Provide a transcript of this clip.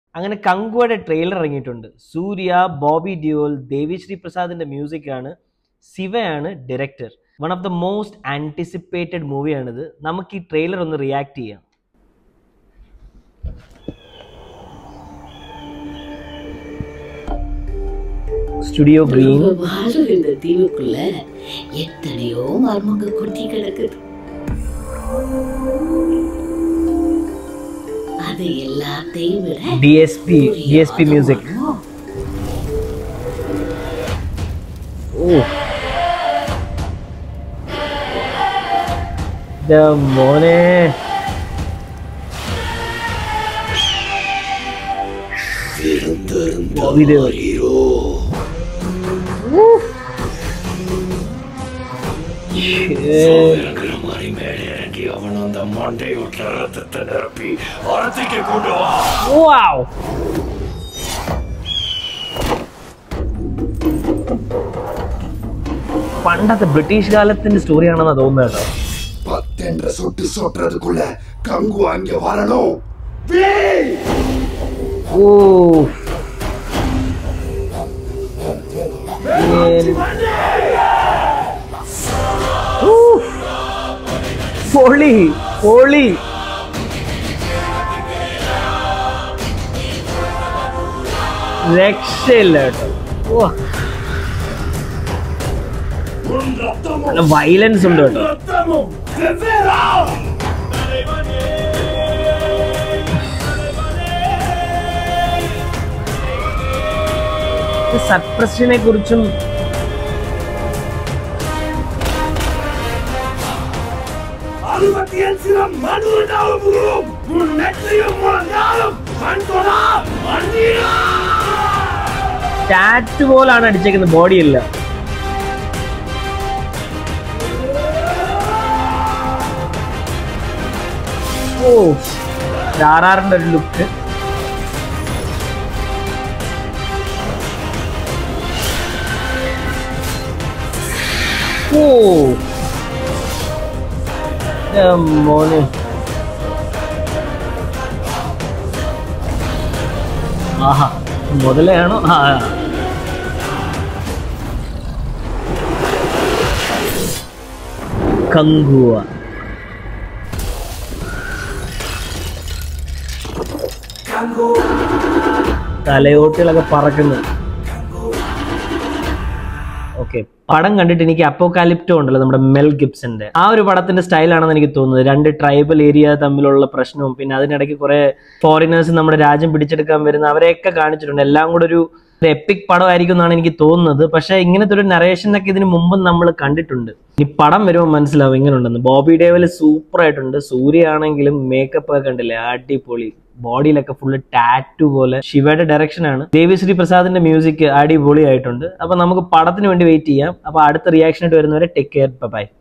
അങ്ങനെ കങ്കുവയുടെ ട്രെയിലർ ഇറങ്ങിയിട്ടുണ്ട് സൂര്യ ബോബി ഡിയോൽ ദേവിശ്രീ പ്രസാദിന്റെ മ്യൂസിക് ആണ് ശിവയാണ് director one of the most anticipated മൂവിയാണിത് നമുക്ക് ഈ ട്രെയിലർ ഒന്ന് റിയാക്ട് ചെയ്യാം ஸ்டுடியோ கிரீன் வாழும் இந்த தீவுக்குள்ள எத்தனையோ மர்மங்க கொட்டி கிடக்குது அது எல்லாத்தையும் விட டிஎஸ்பி டிஎஸ்பி மியூசிக் ഓ ദാ മോനെ ബോബി ദേവൽ. ഷേ. அவன் அந்த மண்டையோட்ட ரத்தத்தை நிரப்பி அரத்திக்கு கொண்டு வா Wow! പണ്ടത്തെ ബ്രിട്ടീഷ് കാലത്തിന്റെ സ്റ്റോറിയാണെന്നാ തോന്നുന്നത് കേട്ടോ பத்தென்ற சொட்டு சொட்டுறதுக்குள்ள கங்கு அங்க வரணும் ഓ ഏ- ഊ. പൊളി പൊളി രക്ഷയില്ല കേട്ടോ ഓ உன் ரத்தமும் നല്ല വയലൻസ് ഉണ്ട് കേട്ടോ ரத்தமும் வெவ்வேறா സപ്രഷനെ കുറിച്ചും அறுபத்தியன் சிரம் மனுவினாலும் உருவும் உன் நெற்றியும் முழங்காலும் மண் கொடா மண்ணீரா ടാറ്റ് പോലാണ് അടിച്ചേക്കുന്നത് ബോഡിയില്ല ഓ ആറാറിന്റെ ഒരു ലുക്ക് ഓ എൻ്റെ മോനെ ആഹാ മുതലെയാണോ ആ കങ്കുവ തലയോട്ടിലൊക്കെ പറക്കുന്നു ഓക്കെ പടം കണ്ടിട്ട് എനിക്ക് അപ്പോകാലിപ്റ്റോ ഉണ്ടല്ലോ നമ്മുടെ മെൽ ഗിബ്സന്റെ ആ ഒരു പടത്തിന്റെ സ്റ്റൈലാണെന്ന് എനിക്ക് തോന്നുന്നത് രണ്ട് ട്രൈബൽ ഏരിയ തമ്മിലുള്ള പ്രശ്നവും പിന്നെ അതിനിടയ്ക്ക് കുറെ ഫോറിനേഴ്സ് നമ്മുടെ രാജ്യം പിടിച്ചെടുക്കാൻ വരുന്ന അവരെയൊക്കെ കാണിച്ചിട്ടുണ്ട് എല്ലാം കൂടെ ഒരു എപ്പിക് പടമായിരിക്കും എന്നാണ് എനിക്ക് തോന്നുന്നത് പക്ഷെ ഇങ്ങനത്തെ ഒരു നറേഷനൊക്കെ ഇതിന് മുമ്പും നമ്മൾ കണ്ടിട്ടുണ്ട് ഈ പടം വരുമ്പോൾ മനസ്സിലാവും ഇങ്ങനെ ഉണ്ടെന്ന് ബോബി ഡേവൽ സൂപ്പർ ആയിട്ടുണ്ട് സൂര്യ ആണെങ്കിലും മേക്കപ്പ് ഒക്കെ കണ്ടില്ലേ അടിപൊളി ബോഡിയിലൊക്കെ ഫുള്ള് ടാറ്റു പോലെ ശിവയുടെ ഡയറക്ഷൻ ആണ് ദേവിശ്രീ പ്രസാദിന്റെ മ്യൂസിക് അടിപൊളി ആയിട്ടുണ്ട് അപ്പൊ നമുക്ക് പടത്തിന് വേണ്ടി വെയിറ്റ് ചെയ്യാം അപ്പൊ അടുത്ത റിയാക്ഷൻ ആയിട്ട് വരുന്നവരെ ടേക്ക് കെയർ ബൈ